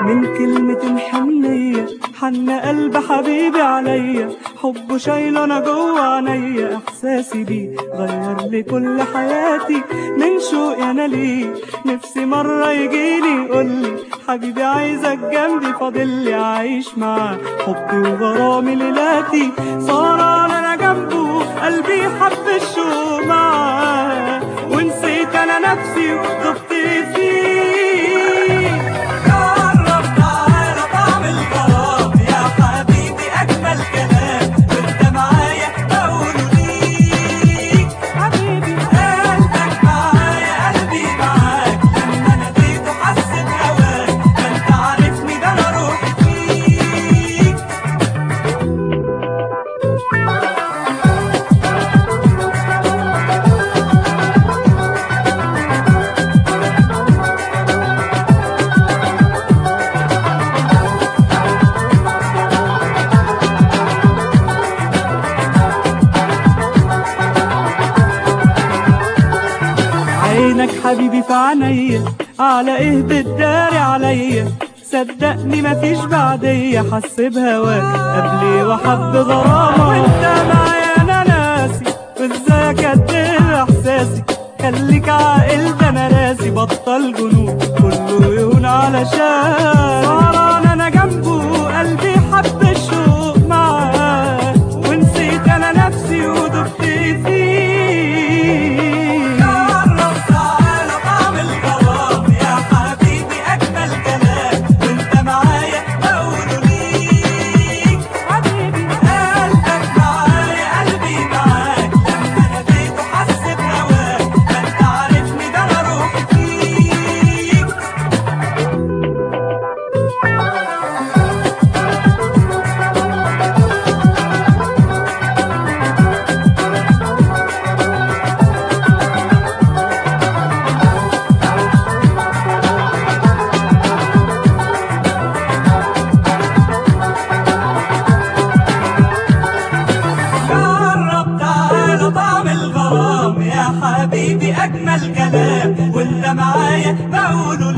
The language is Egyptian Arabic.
من كلمة حنية حن قلب حبيبي عليا حبه شايله انا جوه عينيا احساسي بيه غير لي كل حياتي من شوقي انا ليه نفسي مرة يجيلي يقولي حبيبي عايزك جنبي فاضلي عايش معاه حبي وغرامي ليلاتي سهران انا جنبه قلبي حب الشوق معاه ونسيت انا نفسي وضبت فيه جرب تعالى طعم الغرام يا حبيبي اجمل كلام وانت معايا بقوله ليك حبيبي قلبك معايا قلبي معاك لما ناديته حس بهواك ما انت عارفني ده انا روحي فيك عينك حبيبي في عينيا على ايه بتداري عليا صدقني مفيش بعدية حس بهواك قبلي وحب غرامة وانت معايا انا ناسي وازاي اكدب احساسي خليك عاقل ده انا راسي بطل جنون كله يهون علشان سهران انا جنبه قلبي حب الشوق معاه ونسيت انا نفسي ودبت فيه جرب تعالى طعم الغرام يا حبيبي اجمل كلام وانت معايا بقوله ليك حبيبي قلبك معايا قلبي معاك لما ناديته حس بهواك ما انت عارفني ده انا روحي فيك جرب تعالى طعم الغرام يا حبيبي اجمل كلام وانت معايا بقوله